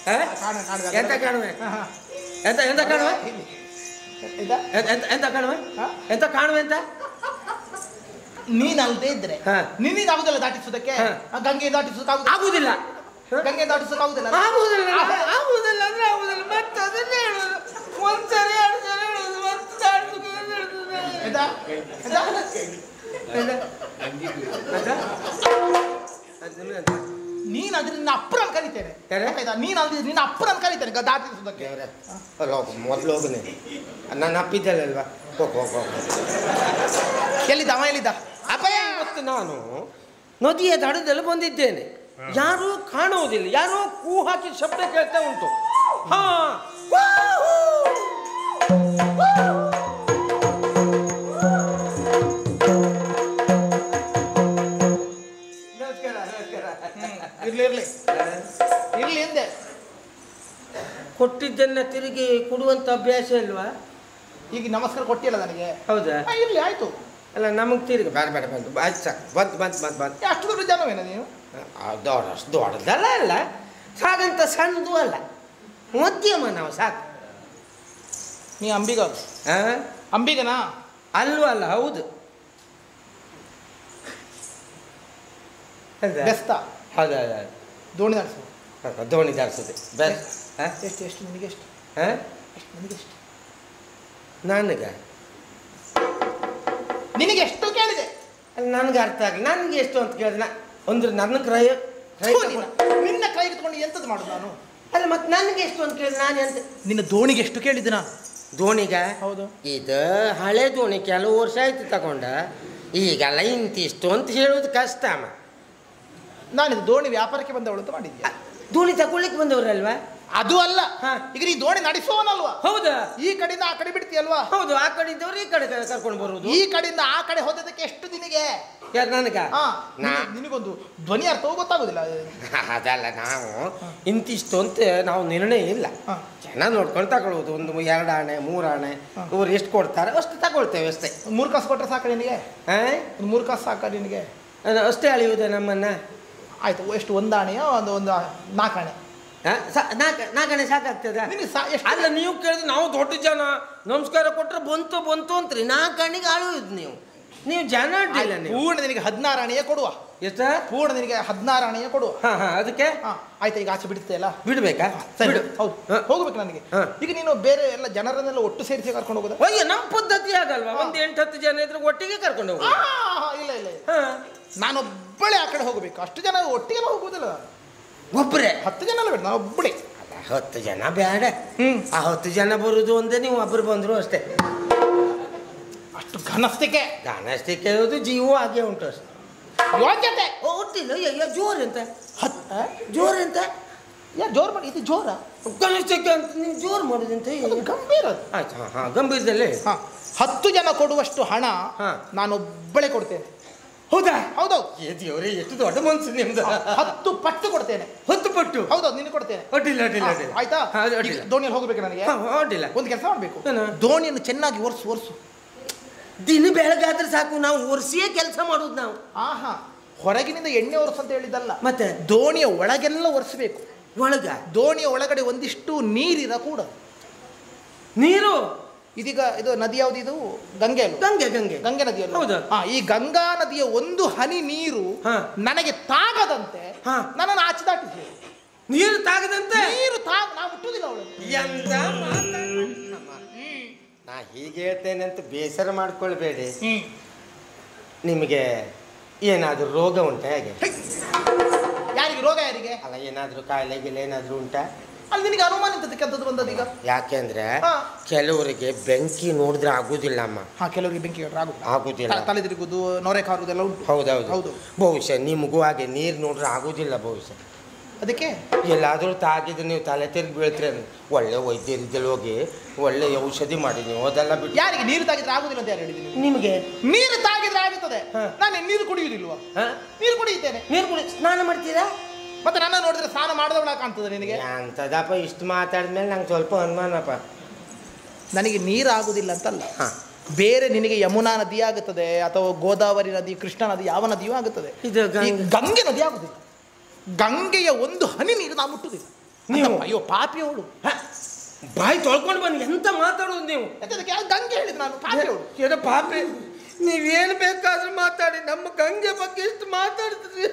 ಆ? ಕಾಣುವೆ, ಕಾಣುವೆ. ಎಂತ ಕಾಣುವೆ ಹಾ, ಹಾ. ಎಂತ ಎಂತ ಕಾಣುವೆ ಇಲ್ಲಿ. ಇದಾ? ಎಂತ- ಎಂತ ಎಂತ ಕಾಣುವೆ ಹಾ? ಎಂತ ಕಾಣುವೆ ಅಂತ ನೀನ್ ಅಲ್ದೇ ಇದ್ರೆ ಹಾ. ನಿನ್ನಿಂದ ಆಗುದಿಲ್ಲ ದಾಟಿಸುವುದಕ್ಕೆ ಹಾ. ಆ ಗಂಗೆ ದಾಟಿಸುವುದಕ್ಕೆ ಆಗುದಿಲ್ಲ ಗಂಗೆ ದಾಟಿಸೋಕೆ ಆಗುದಿಲ್ಲ ಆಗುದಿಲ್ಲ ಆಗುದಿಲ್ಲ ಅಂದ್ರೆ ಆಗುದಿಲ್ಲ ಮತ್ತೆ ಅದನ್ನೇ ಹೇಳುದು ಒಂದ್ಸರಿ ಎರಡು ಸಲ ಹೇಳುದು ಮತ್ತೆ ದಾಟ್ಸುಕ್ಕೆ ಹೇಳುದು. ಇದಾ? ಇದಾ? ಆಯ್ತಾ? ಅದು ನಿಮ್ಗೆ ಅಂತ. ನೀನ್ ಅದ್ರ ನಿನ್ನ ಅಪ್ಪರನ್ನು ಕರಿತೇನೆ ಯಾರು? ಆಯ್ತಾ? ನೀನ್ ಅಲ್ದಿದ್ರೆ ನಿನ್ನ ಅಪ್ಪರನ್ನು ಕರಿತೇನೆ ಗ- ದಾಟಿಸುವುದಕ್ಕೆ ದೇವ್ರೆ, ಅಲ್ಲ ಹೋಗು ಮೊದಲು ಹೋಗು ನೀನು ನನ್ನ ಅಪ್ಪಿದ್ದಲ್ಲಲ್ವಾ ಹೋಗು ಹೋಗು ಹೋಗು ಎಲ್ಲಿದ್ದ ಅವ ಎಲ್ಲಿದ್ದ ಅಪ್ಪಯ್ಯ ಇವತ್ತು ನಾನು ನದಿಯ ದಡದಲ್ಲಿ ಬಂದಿದ್ದೇನೆ ಯಾರೂ ಕಾಣುವುದಿಲ್ಲ ಯಾರೋ ಕೂ ಹಾಕಿ ಶಬ್ದ ಕೇಳ್ತಾ ಉಂಟು ಹಾ ನಮಸ್ಕಾರ ನಮಸ್ಕಾರ ಇರ್ಲಿ ಇರ್ಲಿ ಇರ್ಲಿ ಹಿಂದೆ ಕೊಟ್ಟಿದ್ದನ್ನ ತಿರುಗಿ ಕೊಡುವಂತ ಅಭ್ಯಾಸ ಇಲ್ವಾ ಈಗ ನಮಸ್ಕಾರ ಕೊಟ್ಟಿಲ್ಲ ನನಗೆ ಹೌದಾ ಆ, ಇರ್ಲಿ ಆಯ್ತು ಅಲ್ಲ ನಮಗೆ ತಿರುಗಿ ಬೇಡ ಬೇಡ ಬಂತು ಆಯ್ತು ಸಾಕು ಬಂತು ಬಂತು ಬಂತು ಬಂತು ಏ, ಅಷ್ಟು ದೊಡ್ಡ ಜನವೇನ ನೀನು ದೊಡ್ಡ ಅಷ್ಟು ದೊಡ್ಡದಲ್ಲ ಅಲ್ಲ ಹಾಗಂತ ಸಣ್ಣದು ಅಲ್ಲ ಮಧ್ಯಮ ನಾವು ಸಾಕು ನೀ ಅಂಬಿಗ ಆ? ಅಂಬಿಗನಾ ಅಲ್ವಾ ಅಲ್ಲ ಹೌದು ಹೌದಾ? ಬೆಸ್ತ ಹೌದು ಹೌದು ಹೌದು. ದೋಣಿ ನಡೆಸು ಹೌದು, ದೋಣಿ ದಾಡ್ಸೋದು ಬೆಸ್ಟ್ ಹಾಂ ಎಷ್ಟು ಎಷ್ಟು ನಿನಗೆ ಎಷ್ಟು ಹಾಂ ಎಷ್ಟು ನಿನಗೆ ಎಷ್ಟು ನನಗೆ ನಿನಗೆ ಎಷ್ಟು ಕೇಳಿದೆ ಅಲ್ಲಿ ನನಗೆ ಅರ್ಥ ಆಗಲಿ ನನಗೆ ಎಷ್ಟು ಅಂತ ಕೇಳಿದ್ರೆ ನಾ ಅಂದ್ರೆ ನನ್ನ ಕ್ರಯ ಕ್ರಯ ಥು, ನಿನ್ನ- ನಿನ್ನ ಕೈ ತಗೊಂಡು ಎಂತದ್ದು ಮಾಡುದು ನಾನು ಅಲ್ಲ ಮತ್ತೆ ನನಗೆ ಎಷ್ಟು ಅಂತ ಕೇಳಿದ್ರೆ ನಾನು ಎಂತ ನಿನ್ನ ದೋಣಿಗೆ ಎಷ್ಟು ಕೇಳಿದ್ದೆ ನಾನು ದೋಣಿಗ ಹೌದು ಇದು ಹಳೆ ದೋಣಿ ಕೆಲವು ವರ್ಷ ಆಯ್ತು ತಗೊಂಡ ಈಗೆಲ್ಲ ಇಂತಿಷ್ಟು ಅಂತ ಹೇಳೋದು ಕಷ್ಟ ಅಮ್ಮ ನಾನಿದು ದೋಣಿ ವ್ಯಾಪಾರಕ್ಕೆ ಬಂದವಳು ಅಂತ ಮಾಡಿದ್ಯಾ ದೋಣಿ ತಗೊಳ್ಳಿಕ್ಕೆ ಬಂದವರಲ್ವಾ ಅದು ಅಲ್ಲ ಹಾ. ಈಗ ನೀ ದೋಣಿ ನಡೆಸುವವನಲ್ವಾ ಹೌದಾ ಈ ಕಡೆಯಿಂದ ಆ ಕಡೆ ಬಿಡ್ತೀಯಲ್ವಾ ಹೌದು ಆ ಕಡೆ ಇದ್ದವ್ರು ಈ ಕಡೆ ಕರ್ಕೊಂಡು ಬರುವುದು ಈ ಕಡೆಯಿಂದ ಆ ಕಡೆ ಹೋದದಕ್ಕೆ ಎಷ್ಟು ನಿನಗೆ ಯಾರು ನನಗ ಹಾ ನಾ ನಿನಗೆ- ನಿನಗೊಂದು ಧ್ವನಿ ಅರ್ಥವೂ ಗೊತ್ತಾಗುದಿಲ್ಲ ಅದಲ್ಲ ನಾವು ಇಂತಿಷ್ಟು ಅಂತ ನಾವು ನಿರ್ಣಯ ಇಲ್ಲ ಹಾ. ಜನ ನೋಡ್ಕೊಂಡು ತಗೊಳ್ಳೋದು ಒಂದು ಎರಡು ಆಣೆ ಮೂರು ಆಣೆ ಹಾ. ಇವ್ರು ಎಷ್ಟು ಕೊಡ್ತಾರೆ ಅಷ್ಟು ತಗೊಳ್ತೇವೆ ಅಷ್ಟೇ ಒಂದು ಮೂರು ಕಾಸು ಕೊಟ್ಟರೆ ಸಾಕ ನಿನಗೆ ಆ? ಒಂದು ಮೂರು ಕಾಸು ಸಾಕ ನಿನಗೆ ಅದು ಅಷ್ಟೇ ಅಳಿಯುವುದು ನಮ್ಮನ್ನ ಆಯ್ತು ಎಷ್ಟು ಒಂದಾಣೆಯೋ ಒಂದು ಒಂದು ನಾಲ್ಕಾಣೆ ಆ? ಸಾ- ನಾಲ್ಕು ನಾಲ್ಕಣೆ ಸಾಕಾಗ್ತದ ನಿನಗೆ ಸಾ ಎಷ್ಟು ಅಲ್ಲ ನೀವು ಕೇಳಿದ್ರೆ ನಾವು ದೊಡ್ಡ ಜನ ನಮಸ್ಕಾರ ಕೊಟ್ರೆ ಬಂತು ಬಂತು ಅಂತ್ರಿ ನಾಲ್ಕಣಿಗೆ ಆಳುವುದು ನೀವು ನೀವು ಜನ ಅಡ್ಡಿಲ್ಲ ಆಯ್ತು, ನೀವು ಪೂರ್ಣ ನಿನಗೆ ಹದಿನಾರು ಅಣೆಯೇ ಕೊಡುವ ಎಷ್ಟ ಪೂರ್ಣ ನಿನಗೆ ಹದಿನಾರು ಅಣೆಯೇ ಕೊಡುವ ಹಾ ಹಾ ಅದಕ್ಕೆ ಹಾ ಆಯ್ತಾ ಈಗ ಆಚೆ ಬಿಡ್ತೀಯಲ್ಲ ಬಿಡ್ಬೇಕಾ ಸರಿ ಬಿಡು. ಹೌದು ಹಾ. ಹೋಗ್ಬೇಕು ನನಗೆ ಹಾ. ಈಗ ನೀನು ಬೇರೆ ಎಲ್ಲ ಜನರನ್ನೆಲ್ಲ ಒಟ್ಟು ಸೇರಿಸಿ ಕರ್ಕೊಂಡು ಹೋಗೋದಾ ಅಯ್ಯೋ ನಮ್ಮ ಪದ್ಧತಿ ಆಗಲ್ವಾ ಹಾ. ಒಂದು ಎಂಟು ಹತ್ತು ಜನ ಇದ್ರೆ ಒಟ್ಟಿಗೆ ಕರ್ಕೊಂಡು ಹೋಗು ಆ, ಇಲ್ಲ ಇಲ್ಲ ಇಲ್ಲ ಹಾ ನಾನೊಬ್ಬಳೇ ಆ ಕಡೆ ಹೋಗಬೇಕು ಅಷ್ಟು ಜನ ಒಟ್ಟಿಗೆ ಹೋಗುವುದಿಲ್ಲ ಒಬ್ಬರೇ ಹತ್ತು ಜನ ಎಲ್ಲ ಬೇಡ ನಾನು ಒಬ್ಬಳೇ ಹತ್ತು ಜನ ಬೇಡ ಹ್ಮ್ ಆ ಹತ್ತು ಜನ ಬರುದು ಒಂದೇ ನೀವು ಒಬ್ಬರು ಬಂದ್ರು ಅಷ್ಟೇ ಅಷ್ಟು ಘನಸ್ತಿಕೆ ಗಾನಷ್ಟೇ ಕೇಳೋದು ಜೀವ ಹಾಗೆ ಉಂಟು ಅಷ್ಟೇ ಯೋಗ್ಯತೆ ಓ, ಒಟ್ಟಿಲ್ಲ ಅಯ್ಯೋ ಜೋರ್ ಅಂತ ಹತ್ ಆ? ಜೋರ್ ಅಂತ ಯಾ ಜೋರ್ ಮಾಡಿ ಇದು ಜೋರ ಕನಿಷ್ಠಕ್ಕೆ ಅಂತ ನೀವು ಜೋರ್ ಮಾಡುದಂತ ಅದು ಗಂಭೀರ ಅದು. ಆಯ್ತು ಹಾ ಹಾ ಗಂಭೀರದಲ್ಲಿ ಹಾ ಹತ್ತು ಜನ ಕೊಡುವಷ್ಟು ಹಣ ಹಾ. ನಾನೊಬ್ಬಳೇ ಕೊಡ್ತೇನೆ ಹೌದಾ ಹೌದೌದು ಏ ದೇವ್ರೆ ಎಷ್ಟು ದೊಡ್ಡ ಮನ್ಸು ನಿಮ್ದು ಹತ್ತು ಪಟ್ಟು ಕೊಡ್ತೇನೆ ಹತ್ತು ಪಟ್ಟು ಹೌದೌದು ನಿನಗೆ ಕೊಡ್ತೇನೆ ಅಡ್ಡಿಲ್ಲ ಅಡ್ಡಿಲ್ಲ ಹಾ, ಅಡ್ಡಿಲ್ಲ ಆಯ್ತಾ ಹಾ, ಅದು ಈಗ ಅಡ್ಡಿಲ್ಲ ದೋಣಿಯಲ್ಲಿ ಹೋಗ್ಬೇಕು ನನಗೆ ಹಾ, ಅಡ್ಡಿಲ್ಲ ಒಂದು ಕೆಲಸ ಮಾಡಬೇಕು ಏನು? ದೋಣಿಯನ್ನು ಚೆನ್ನಾಗಿ ಒರೆಸು ಒರೆಸು ದಿನ ಬೆಳಗಾದ್ರೆ ಸಾಕು ನಾವು ಒರ್ಸಿಯೇ ಕೆಲಸ ಮಾಡೋದು ನಾವು ಆಹಾ ಹೊರಗಿನಿಂದ ಎಣ್ಣೆ ಒರೆಸು ಅಂತ ಹೇಳಿದಲ್ಲ ಮತ್ತೆ ದೋಣಿಯ ಒಳಗೆಲ್ಲ ಒರೆಸಬೇಕು ಒಳಗ ದೋಣಿಯ ಒಳಗಡೆ ಒಂದಿಷ್ಟು ನೀರಿರ ಕೂಡ ನೀರು ಇದೀಗ ಇದು ನದಿ ಯಾವ್ದು ಇದು ಗಂಗೆ ಅಲ್ವಾ? ಗಂಗೆ ಗಂಗೆ ಗಂಗೆ ನದಿಯಲ್ಲ ಹೌದು. ಹಾ ಈ ಗಂಗಾ ನದಿಯ ಒಂದು ಹನಿ ನೀರು ಹಾ. ನನಗೆ ತಾಗದಂತೆ ಹಾ. ನನ್ನನ್ನು ಆಚೆ ದಾಟಿಸಿ ನೀರು ತಾಗದಂತೆ ನೀರು ತಾಗ ನಾವು ಮುಟ್ಟುದಿಲ್ಲ ಅವಳು ಎಂತ ಮಾತಾಡ್ತಮ್ಮ. ನಾ ಹೀಗೆ ಹೇಳ್ತೇನೆ ಅಂತ ಬೇಸರ ಮಾಡ್ಕೊಳ್ಬೇಡಿ ನಿಮಗೆ ಏನಾದರೂ ರೋಗ ಉಂಟಾ ಹೇಗೆ ಯಾರಿಗೆ ರೋಗ ಯಾರಿಗೆ ಅಲ್ಲ ಏನಾದರೂ ಕಾಯಿಲೆ ಗಿಲೆ ಏನಾದರೂ ಉಂಟಾ ಅಲ್ಲಿ ನಿನಗೆ ಅನುಮಾನ ಇಂಥದ್ದಕ್ಕೆ ಅಂತದ್ದು ಬಂದದೀಗ ಯಾಕೆಂದ್ರೆ ಹಾ. ಕೆಲವರಿಗೆ ಬೆಂಕಿ ನೋಡಿದ್ರೆ ಆಗುದಿಲ್ಲ ಅಮ್ಮ ಹಾ ಕೆಲವರಿಗೆ ಬೆಂಕಿ ಆಗುದು ಆಗುದಿಲ್ಲ ತಲೆ ತಿರುಗುದು ನೊರೆ ಕಾರುದೆಲ್ಲ ಉಂಟು ಹೌದೌದು ಹೌದು. ಬಹುಶಃ ನಿಮಗೂ ಹಾಗೆ ನೀರು ನೋಡಿದ್ರೆ ಆಗುದಿಲ್ಲ ಬಹುಶಃ ಅದಕ್ಕೆ ಎಲ್ಲಾದರೂ ತಾಗಿದ್ರೆ ನೀವು ತಲೆ ತಿರುಗಿ ಬೀಳ್ತೀರ ಒಳ್ಳೆ ವೈದ್ಯರಿದ್ದಲ್ಲಿ ಹೋಗಿ ಒಳ್ಳೆ ಔಷಧಿ ಮಾಡಿ ನೀವು ಅದೆಲ್ಲ ಬಿಟ್ಟು ಯಾರಿಗೆ ನೀರು ತಾಗಿದ್ರೆ ಆಗುದಿಲ್ಲ ಅಂತ ಯಾರು ಹೇಳಿದ್ದೀನಿ ನಿಮಗೆ ನೀರು ತಾಗಿದ್ರೆ ಆಗುತ್ತದೆ ಹಾ. ನಾನು ನೀರು ಕುಡಿಯುವುದಿಲ್ವಾ ನೀರು ಕುಡಿಯುತ್ತೇನೆ ನೀರು ಕುಡಿ ಸ್ನಾನ ಮಾಡ್ತೀರಾ ಮತ್ತೆ ನನ್ನ ನೋಡಿದ್ರೆ ಸ್ನಾನ ಮಾಡಿದವಳ ಕಾಣ್ತದೆ ನಿನಗೆ ಅಂತದಪ್ಪ ಇಷ್ಟು ಮಾತಾಡಿದ್ಮೇಲೆ ನಂಗೆ ಸ್ವಲ್ಪ ಅನುಮಾನಪ್ಪ ನನಗೆ ನೀರು ಆಗುದಿಲ್ಲ ಅಂತಲ್ಲ ಹಾಂ ಬೇರೆ ನಿನಗೆ ಯಮುನಾ ನದಿ ಆಗುತ್ತದೆ ಅಥವಾ ಗೋದಾವರಿ ನದಿ ಕೃಷ್ಣ ನದಿ ಯಾವ ನದಿಯೂ ಆಗುತ್ತದೆ ಇದು ಈ ಗಂಗೆ ಗಂಗೆ ನದಿ ಆಗುದಿಲ್ಲ ಗಂಗೆಯ ಒಂದು ಹನಿ ನೀರು ನಾವು ಮುಟ್ಟುದಿಲ್ಲ ನೀವು ಅಯ್ಯೋ ಪಾಪಿ ಅವಳು ಹ? ಬಾಯಿ ತೊಳ್ಕೊಂಡು ಬನ್ನಿ ಎಂತ ಮಾತಾಡೋದು ನೀವು ಅದಕ್ಕೆ ಗಂಗೆ ಹೇಳಿದ್ ನಾನು ಪಾಪಿ ಅವಳು ಏನೋ ಪಾಪೆ ನೀವೇನು ಬೇಕಾದ್ರೂ ಮಾತಾಡಿ ನಮ್ಮ ಗಂಗೆ ಬಗ್ಗೆ ಎಷ್ಟು ಮಾತಾಡ್ತೀರಿ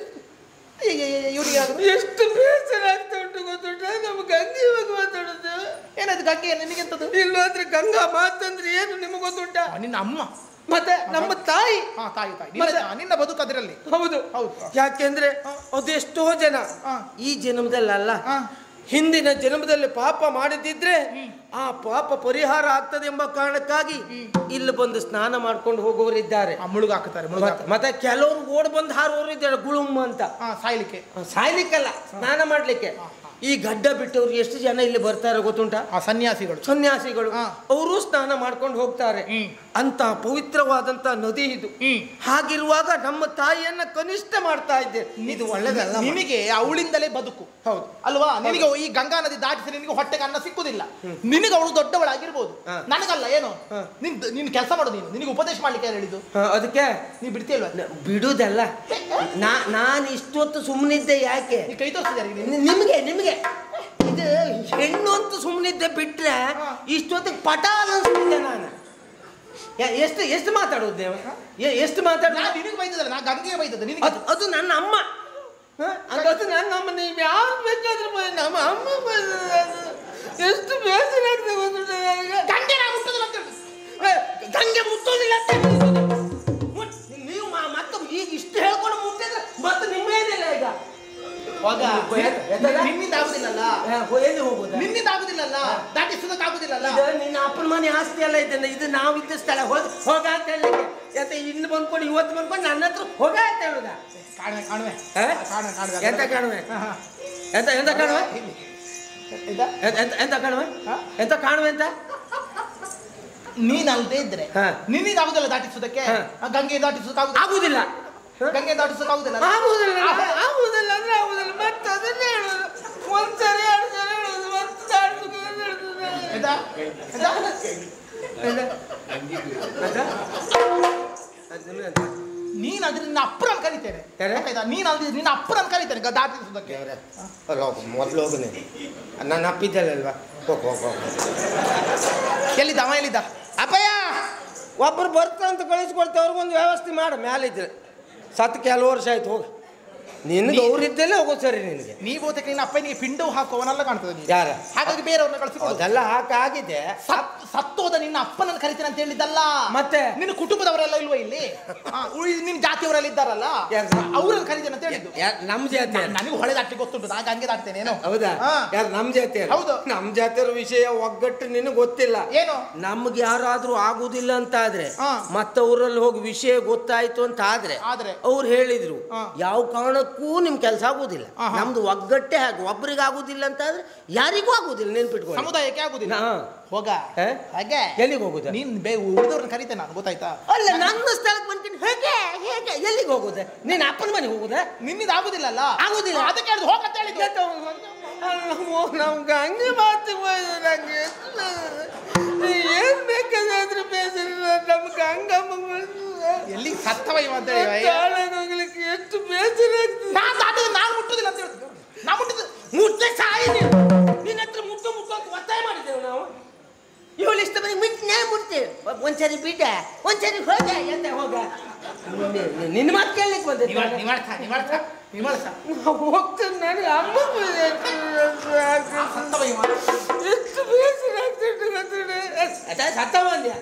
ಇವರಿಗೆ ಎಷ್ಟು ಬೇಸರ ಆಗ್ತಾ ಉಂಟು ಗೊತ್ತುಂಟ ನಮ್ಮ ಗಂಗೆ ಬಗ್ಗೆ ಮಾತಾಡೋದು ಏನಾದ್ರು ಗಂಗೆ ನಿನಗೆಂತದ್ದು ಇಲ್ಲಾಂದ್ರೆ ಗಂಗಾ ಮಾತಂದ್ರೆ ಏನು ನಿಮಗೆ ಗೊತ್ತುಂಟ ಆ, ನಿನ್ನ ಅಮ್ಮ ಮತ್ತೆ ನಮ್ಮ ತಾಯಿ ಹಾ ತಾಯಿ ತಾಯಿ ನಿನ್ನ ನಿನ್ನ ಬದುಕು ಅದರಲ್ಲಿ ಹೌದು ಹೌದು. ಯಾಕೆಂದ್ರೆ ಅದೆಷ್ಟೋ ಜನ ಹಾ. ಈ ಜನ್ಮದಲ್ಲಲ್ಲ ಹಾ. ಹಿಂದಿನ ಜನ್ಮದಲ್ಲಿ ಪಾಪ ಮಾಡಿದಿದ್ರೆ ಆ ಪಾಪ ಪರಿಹಾರ ಆಗ್ತದೆ ಎಂಬ ಕಾರಣಕ್ಕಾಗಿ ಇಲ್ಲಿ ಬಂದು ಸ್ನಾನ ಮಾಡ್ಕೊಂಡು ಹೋಗುವವರಿದ್ದಾರೆ ಆ, ಮುಳುಗಾಕ್ತಾರೆ ಮುಳುಗಾಕ ಮತ್ತೆ- ಮತ್ತೆ ಕೆಲವರು ಓಡ್ ಬಂದು ಹಾರುವವರು ಇದ್ದಾರೆ ಗುಳುಮ್ ಅಂತ ಹಾ ಸಾಯ್ಲಿಕ್ಕೆ ಸಾಯ್ಲಿಕ್ಕಲ್ಲ ಸ್ನಾನ ಮಾಡ್ಲಿಕ್ಕೆ ಈ ಗಡ್ಡ ಬಿಟ್ಟವ್ರು ಎಷ್ಟು ಜನ ಇಲ್ಲಿ ಬರ್ತಾರೆ ಗೊತ್ತುಂಟ ಆ ಸನ್ಯಾಸಿಗಳು ಸನ್ಯಾಸಿಗಳು ಹಾ. ಅವರು ಸ್ನಾನ ಮಾಡ್ಕೊಂಡು ಹೋಗ್ತಾರೆ ಹ್ಮ್. ಅಂತ ಪವಿತ್ರವಾದಂತ ನದಿ ಇದು ಹ್ಮ್. ಹಾಗಿರುವಾಗ ನಮ್ಮ ತಾಯಿಯನ್ನ ಕನಿಷ್ಠ ಮಾಡ್ತಾ ಇದ್ದೆ ಇದು ಒಳ್ಳೇದಲ್ಲ ಮ- ನಿನಗೆ ಅವಳಿಂದಲೇ ಬದುಕು ಹೌದು ಅಲ್ವಾ ನಿನಗೆ ಈ ಗಂಗಾ ನದಿ ದಾಟಿಸಿ ನಿನಗೆ ಹೊಟ್ಟೆಗೆ ಅನ್ನ ಸಿಕ್ಕುದಿಲ್ಲ ನಿನಗೆ ಅವಳು ದೊಡ್ಡವಳಾಗಿರ್ಬೋದು ಹಾ. ನನಗಲ್ಲ ಏನು ಹಾ. ನಿನ್ ನೀನು ಕೆಲಸ ಮಾಡು ನೀನು ನಿನಗೆ ಉಪದೇಶ ಮಾಡ್ಲಿಕ್ಕೆ ಯಾರು ಹೇಳಿದ್ದು ಹಾ, ಅದಕ್ಕೆ ನೀ ಬಿಡ್ತೀಯಲ್ವಾ ನ- ಬಿಡುದಲ್ಲ ನಾ ನಾನು ಇಷ್ಟೊತ್ತು ಸುಮ್ಮನಿದ್ದೆ ಯಾಕೆ ನೀ ಕೈ ತೋರಿಸಿದ ನಿ- ನಿಮ್ಗೆ ನಿಮ್ಗೆ ಇದು ಹೆಣ್ಣು ಅಂತ ಸುಮ್ಮನಿದ್ದೆ ಬಿಟ್ರೆ ಇಷ್ಟೊತ್ತಿಗೆ ಪಟಾಲ್ ಅನ್ಸ್ತಿದ್ದೆ ನಾನು ಯ- ಎಷ್ಟು ಎಷ್ಟು ಮಾತಾಡೋದು ನೀವು ಎ- ಎಷ್ಟು ಮಾತಾಡೋದು ನಾ ನಿನಗೆ ಬೈದಲ್ಲ ನಾ ಗಂಗೆಗೆ ಬೈದದ್ದು ನಿನಗೆ ಅದು ಅದು ನನ್ನ ಅಮ್ಮ ಹ? ಅದು ಅದು ನನ್ನ ಅಮ್ಮ ನೀವು ಯಾವ್ದು ಬೇಕಾದ್ರೂ ಬೈ ನಮ್ಮ ಅಮ್ಮ ಬೈದದ್ದು ಅದು. ಎಷ್ಟು ಬೇಸರ ಆಗ್ತದೆ ಗೊತ್ತುಂಟಾ ನನಗೆ? ಗಂಗೆ ನಾ ಮುಟ್ಟುದಿಲ್ಲ ಅಂತ ಹೇಳಿ. ಏ, ಗಂಗೆ ಮುಟ್ಟೋದಿಲ್ಲ ಅಂತ ಹೇಳ್ತಿರೋದು. ಮುಟ್- ನೀವು ಮ- ಮತ್ತೆ ಈಗ ಇಷ್ಟು ಹೇಳ್ಕೊಂಡು ಮುಟ್ಟಿದ್ರೆ ಮತ್ತೆ ನಿಮ್ಮೇನಿಲ್ಲ ಈಗ ಹೋಗ ಎತ್ತ- ಎತ್ತದ? ನಿನ್ನಿಂದ ಆಗುದಿಲ್ಲಲ್ಲ ಏ, ಹೋ- ಎಲ್ಲಿ ಹೋಗುದಾ ನಿನ್ನಿಂದ ಆಗುದಿಲ್ಲಲ್ಲ ದಾಟಿಸೋದಕ್ಕೆ ಆಗುದಿಲ್ಲಲ್ಲ ಇದು ನಿನ್ನ ಅಪ್ಪನ ಮನೆ ಆಸ್ತಿ ಎಲ್ಲ ಇದೆ ಇದು ನಾವು ಇದ್ದ ಸ್ಥಳ ಹೋಗ ಹೋಗ ಅಂತ ಹೇಳಲಿಕ್ಕೆ ಯಾಕೆ ಇಲ್ಲಿ ಬಂದ್ಕೊಂಡು ಇವತ್ತು ಬಂದ್ಕೊಂಡು ನನ್ನ ಹತ್ರ ಹೋಗ ಅಂತ ಹೇಳುದ ಕಾಣುವೆ ಕಾಣುವೆ ಹಾ? ಕಾಣುವೆ ಕಾಣುವೆ ಎಂತ ಕಾಣುವೆ ಹಾ, ಹಾ. ಎಂತ ಎಂತ ಕಾಣುವೆ ಇದಾ? ಎಂತ- ಎಂತ ಎಂತ ಕಾಣುವೆ ಹಾ? ಎಂತ ಕಾಣುವೆ ಅಂತ ನೀನ್ ಅಲ್ದೇ ಇದ್ರೆ ಹಾ. ನಿನ್ನಿಂದ ಆಗುದಿಲ್ಲ ದಾಟಿಸೋದಕ್ಕೆ ಹಾ. ಆ ಗಂಗೆ ದಾಟಿಸೋದಕ್ಕೆ ಆಗುದಿಲ್ಲ ಆಗುದಿಲ್ಲ ಹ? ಗಂಗೆ ದಾಟಿಸೋದಕ್ಕೆ ಆಗುದಿಲ್ಲ ಆಗುದಿಲ್ಲ ಆಗುದಿಲ್ಲ ಅಂದ್ರೆ ಆಗುದಿಲ್ಲ ಮತ್ತೆ ಅದನ್ನೇ ಹೇಳುದು ಒಂದ್ಸರಿ ಎರಡು ಸಲ ಹೇಳುದು ಮತ್ತೆ ದಾಟ್ಬೇಕು ಅಂತ ಹೇಳುದು. ಆಯ್ತಾ? ಆಯ್ತಾ? ಆಯ್ತಾ? ಅದು ನಿಮ್ಗೆ ಅಂತ. ನೀನ್ ಅದ್ರ ನಿನ್ನ ಅಪ್ಪರನ್ನು ಕರಿತೇನೆ ಯಾರು? ಆಯ್ತಾ? ನೀನ್ ಅಲ್ದಿ ನಿನ್ನ ಅಪ್ಪರನ್ನು ಕರಿತೇನೆ ಗ- ದಾಟಿಸೋದಕ್ಕೆ ದೇವ್ರೆ, ಅಲ್ಲಿ ಹೋಗು ಮೊದಲು ಹೋಗು ನೀನು ನಾನು ಅಪ್ಪಿದ್ದಲ್ಲಲ್ವಾ ಹೋಗು ಹೋಗು ಹೋಗು ಎಲ್ಲಿದ್ದ ಅವ ಎಲ್ಲಿದ್ದ ಅಪ್ಪಯ್ಯ ಒಬ್ಬರು ಬರ್ತಾ ಅಂತ ಕಳಿಸ್ಕೊಡ್ತೆ ಅವ್ರಿಗೊಂದು ವ್ಯವಸ್ಥೆ ಮಾಡು ಮ್ಯಾಲಿದ್ರೆ ಸತ್ತು ಕೆಲವು ವರ್ಷ ಆಯ್ತು ಹೋಗಿ ನಿನಗೆ ಅವ್ರಿದ್ದಲ್ಲೇ ಹೋಗೋದು ಸರಿ ನಿನಗೆ ನೀ ಬಹುತೇಕ ನಿನ್ನ ಅಪ್ಪನಿಗೆ ಪಿಂಡವು ಹಾಕುವವನಲ್ಲ ಕಾಣ್ತದೆ ನೀನು ಯಾರ ಹಾಗಾಗಿ ಬೇರೆಯವ್ರನ್ನ ಕಳಿಸಿಕೊಡು ಅದೆಲ್ಲ ಹಾಕಾಗಿದೆ ಸತ್ ಸತ್ತೋದ ನಿನ್ನ ಅಪ್ಪನನ್ನು ಕರಿತೇನೆ ಅಂತ ಹೇಳಿದ್ದಲ್ಲ ಮತ್ತೆ? ನಿನ್ನ ಕುಟುಂಬದವರೆಲ್ಲ ಇಲ್ವಾ ಇಲ್ಲಿ ಆ, ಉಳಿ- ನಿನ್ನ ಜಾತಿಯವರೆಲ್ಲ ಇದ್ದಾರಲ್ಲ ಯಾರು? ಅವ್ರನ್ನ ಕರಿತೇನೆ ಅಂತ ಹೇಳಿದ್ದು ಯಾರ್ ನಮ್ಮ ಜಾತಿ ನಾನ್- ನನಗೂ ಹೊಳೆ ದಾಟ್ಲಿಕ್ಕೆ ಗೊತ್ತುಂಟು ನಾನು ಹಂಗೆ ದಾಟ್ತೇನೆ ಏನೋ ಹೌದಾ ಹಾ. ಯಾರು ನಮ್ಮ ಜಾತಿ ಹೌದು. ನಮ್ಮ ಜಾತಿಯವ್ರ ವಿಷಯ ಒಗ್ಗಟ್ಟು ನಿನಗೆ ಗೊತ್ತಿಲ್ಲ ಏನು ನಮ್ಗೆ ಯಾರಾದ್ರೂ ಆಗುದಿಲ್ಲ ಅಂತ ಆದ್ರೆ ಹಾ. ಮತ್ತವರಲ್ಲಿ ಹೋಗಿ ವಿಷಯ ಗೊತ್ತಾಯ್ತು ಅಂತ ಆದ್ರೆ ಆದ್ರೆ? ಅವ್ರು ಹೇಳಿದ್ರು ಹಾ. ಯಾವ ಕಾರಣಕ್ಕೂ ನಿಮ್ ಕೆಲಸ ಆಗುದಿಲ್ಲ ಆಹಾ. ನಮ್ದು ಒಗ್ಗಟ್ಟೆ ಹಾಗೆ ಒಬ್ರಿಗೆ ಆಗುದಿಲ್ಲ ಅಂತ ಆದ್ರೆ ಯಾರಿಗೂ ಆಗುದಿಲ್ಲ ನೆನ್ಪಿಟ್ಕೊಂಡು ಸಮುದಾಯಕ್ಕೆ ಆಗುದಿಲ್ಲ ಹಾ. ಹೋಗ ಹೇ? ಹಾಗೆ ಎಲ್ಲಿಗೆ ಹೋಗುದ ನೀನ್ ಬೇ ಉಳಿದವ್ರನ್ನ ಕರಿತೇನೆ ನಾನು ಗೊತ್ತಾಯ್ತಾ ಅಲ್ಲ ನನ್ನ ಸ್ಥಳಕ್ಕೆ ಬಂದ್ಕೊಂಡು ಹೇಗೆ ಹೇಗೆ ಎಲ್ಲಿಗೆ ಹೋಗುದ ನೀನ್ ಅಪ್ಪನ ಮನೆಗೆ ಹೋಗುದ ನಿನ್ನಿಂದ ಆಗುದಿಲ್ಲಲ್ಲ ಆಗುದಿಲ್ಲ. ಅದಕ್ಕೆ ಹೇಳಿದ್ದು ಹೋಗಂತ ಹೇಳಿದ್ದು ನಮ್ಗೆ ಹಂಗೆ ಮಾತು ನಂಗೆ ಏನ್ ಬೇಕಾದ್ರೆ ಬೇಸರ ನಮ್ಗೆ ಹಂಗಮ್ಮ ಎಲ್ಲಿ ಸತ್ತವ ಇವ ಅಂತ ಹೇಳಿ ಅಯ್ಯ. ಹೋಗ್ಲಿಕ್ಕೆ ಎಷ್ಟು ಬೇಸರ ಆಗ್ತದೆ ನಾನ್ ದಾಟಿದ್ರೆ ನಾನು ಮುಟ್ಟುದಿಲ್ಲ ಅಂತ ಹೇಳಿದ್ದು ನಾ ಮುಟ್ಟಿದ್ದು ಮುಟ್ಟೆ ಸಾಯಿ ನೀವು ನಿನ್ನ ಹತ್ರ ಮುಟ್ಟು ಮುಟ್ಟು ಅಂತ ಒತ್ತಾಯ ಮಾಡಿದ್ದೇವೆ ನಾವು ಇವಳು ಇಷ್ಟ ಬಂದು ಮುಟ್ಟೆ ಮುಟ್ತೇವೆ ಒಂದ್ಸರಿ ಬಿಡ ಒಂದ್ಸರಿ ಹೋಗ ಎಂತ ಹೋಗ ನಿನ್ನ- ನಿನ್ನ ಮಾತು ಕೇಳಲಿಕ್ಕೆ ಬಂದೆ ನಿವಾಳ ನಿವಾಳ್ಸ ನಿವಾಳ್ಸ ನಿವಾಳ್ಸ ಹೋಗ್ತೇನೆ ನನಗೆ ಅಮ್ಮ ಸತ್ತವ ಇವ ಎಷ್ಟು ಬೇಸರ ಆಗ್ತಿತ್ತು ಗೊತ್ತಿದೆ ಸತ್ತವ ಅಂದ್ಯ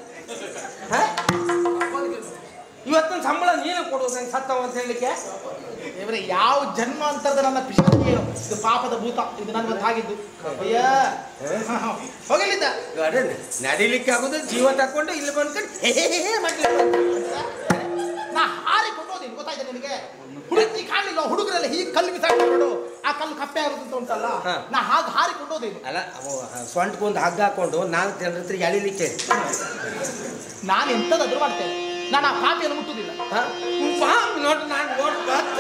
ಇವತ್ತಿನ ಸಂಬಳ ನೀನು ಕೊಡು ನಂಗೆ ಸತ್ತವ ಅಂತ ಹೇಳಲಿಕ್ಕೆ ದೇವರೇ ಯಾವ ಜನ್ಮಾಂತರದ ನನ್ನ ಪಿಶಾಚಿ ಏನು ಇದು ಪಾಪದ ಭೂತ ಇದು ನನ್ನ ಆಗಿದ್ದು ಅಯ್ಯ ಹೋಗಲಿದ್ದ ನಡಿಲಿಕ್ಕೆ ಆಗುದು ಜೀವ ತಕೊಂಡು ಇಲ್ಲಿ ಬಂದ್ಕೊಂಡು ನಾ ಹಾರಿಕೊಂಡು ಹೋದಿನಿ ಗೊತ್ತಾಯ್ತಾ ನಿನಗೆ ಹುಡುಗಿ ಕಾಣಲಿಲ್ಲ ಹುಡುಗರೆಲ್ಲ ಹೀಗೆ ಕಲ್ಲು ಬಿಸಾಕೊಂಡು ಆ ಕಲ್ಲು ಕಪ್ಪೆ ಆಗುತ್ತೆ ಅಂತ ಉಂಟಲ್ಲ ಹಾ. ನಾ ಹಾಗೆ ಹಾರಿಕೊಂಡು ಹೋದೇನು ಅಲ್ಲ ಸೊಂಟಕ್ಕೊಂದು ಹಗ್ಗ ಹಾಕೊಂಡು ನಾಲ್ಕು ಜನರ ಹತ್ರ ಎಳಿಲಿಕ್ಕೆ ನಾನು ಎಂಥದಾದ್ರೂ ಮಾಡ್ತೇನೆ ನಾನು ಆ ಪಾಪಿಯನ್ನು ಮುಟ್ಟುದಿಲ್ಲ ಪಾಪ ನೋಡಿ ನಾನು ನೋಡಿ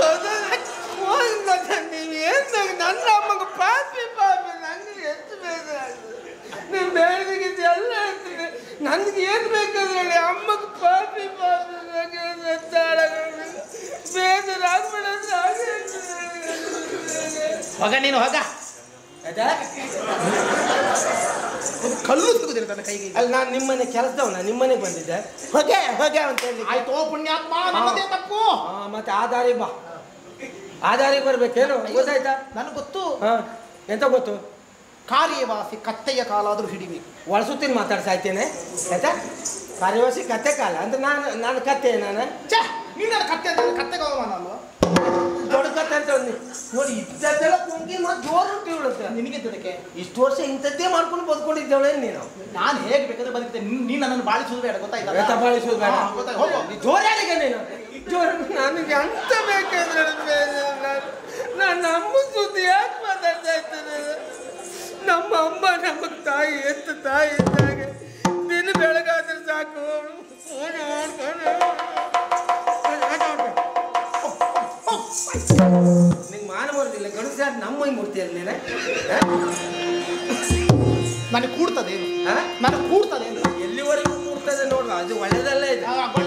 ನೀವು ಏನು ನನ್ನ ಅಮ್ಮಗ ಪಾಪಿ ಪಾಪಿ ನನಗೆ ಎಷ್ಟು ಬೇಸರ ಆಗ್ತದೆ ನೀವು ಬೇಡದಿಗೆ ಎಲ್ಲ ಹೇಳ್ತೀನಿ ನನಗೆ ಏನು ಬೇಕಾದ್ರೆ ಹೇಳಿ ಅಮ್ಮಗ ಪಾಪಿ ಪಾಪಿ ನನಗೆ ಸತ್ತಾಳ ಬೇಸರ ಆಗ್ಬೇಡ ಅಂದ್ರೆ ಹಾಗೆ ಹೇಳ್ತೀನಿ. ಹೋಗ ನೀನು ಹೋಗ ಆಯ್ತಾ ಒಂದು ಕಲ್ಲು ಸಿಗುದಿಲ್ಲ ನನ್ನ ಕೈಗೆ ಈಗ. ಅಲ್ಲಿ ನಾನು ನಿಮ್ಮನೆ ಕೆಲಸದವನ ನಿಮ್ಮನೆ ಬಂದಿದ್ದೆ ಹೊಗೆ ಹೊಗೆ ಅಂತ ಹೇಳಿ ಆಯ್ತು ಓ ಪುಣ್ಯಾತ್ಮ ನನ್ನದೇ ತಪ್ಪು ಆ, ಮತ್ತೆ ಆ ದಾರಿ ಬಾ ಆ ದಾರಿ ಬರ್ಬೇಕೇನು ಗೊತ್ತಾಯ್ತಾ ನನಗೆ ಗೊತ್ತು ಹಾ ಎಂತ ಗೊತ್ತು ಕಾರ್ಯವಾಸಿ ಕತ್ತೆಯ ಕಾಲಾದ್ರೂ ಹಿಡಿಬೇಕು ಒಳಸುತ್ತೀನಿ ಮಾತಾಡ್ಸಾಯ್ತೇನೆ ಆಯ್ತಾ ಕಾರ್ಯವಾಸಿ ಕತ್ತೆ ಕಾಲ ಅಂದ್ರೆ ನಾನು ನಾನು ಕತ್ತೆ ನಾನು ಛೇ ನಿನ್ನ ಕತ್ತೆ ಅಂತ ಕತ್ತೆಗೆ ಅವಮಾನ ಅಲ್ವಾ ದೊಡ್ಡ ಕತ್ತೆ ಅಂತ ಒಂದು ನೋಡಿ ಇದ್ದದ್ದೆಲ್ಲ ಕುಂಗಿ ಮತ್ತೆ ಜೋರು ಉಂಟು ಇವಳತ್ತೆ ನಿನಗೆ ಇದಕ್ಕೆ ಇಷ್ಟು ವರ್ಷ ಇಂಥದ್ದೇ ಮಾಡ್ಕೊಂಡು ಬದುಕೊಂಡಿದ್ದೇವಳೆ ನೀನು ನಾನು ಹೇಗೆ ಬೇಕಾದ್ರೆ ಬದುಕಿದ್ದೆ ನೀನು ನನ್ನನ್ನು ಬಾಳಿಸುವುದು ಬೇಡ ಗೊತ್ತಾಯ್ತಾ ವ್ಯಥ ಬಾಳಿಸೋದು ಬೇಡ ಹಾ, ಗೊತ್ತಾಯ್ತು. ಹೋಗು ನೀ ಜೋರಾಡಿಗೆ ನೀನು ಜೋರು ನನಗೆ ಅಂತ ಬೇಕಾದ್ರೆ ನಾನು ನಮ್ಮ ಸುದ್ದಿ ಯಾಕೆ ಮಾತಾಡ್ತಾ ಇದ್ದೇನೆ ನಮ್ಮ ಅಮ್ಮ ನಮಗೆ ತಾಯಿ ಎತ್ತ ತಾಯಿ ಇದ್ದಾಗ ದಿನ ಬೆಳಗಾದ್ರೆ ಸಾಕು ಫೋನ್ ಮಾಡ್ಕೊಂಡು ನಿಂಗೆ ಮಾನ ಬರೋದಿಲ್ಲ ಗಣೇಶ ನಮ್ಮ ಮೈ ಮೂರ್ತಿಯಲ್ಲಿ ನೀನೆ ನನಗೆ ಕೂಡ್ತದೆ ಹಾ? ನನಗೆ ಕೂಡ್ತದೆ ಎಲ್ಲಿವರೆಗೂ ಮೂರ್ತದೆ ನೋಡುವ ಅದು ಒಳ್ಳೆದಲ್ಲ ಇದೆ ಆ,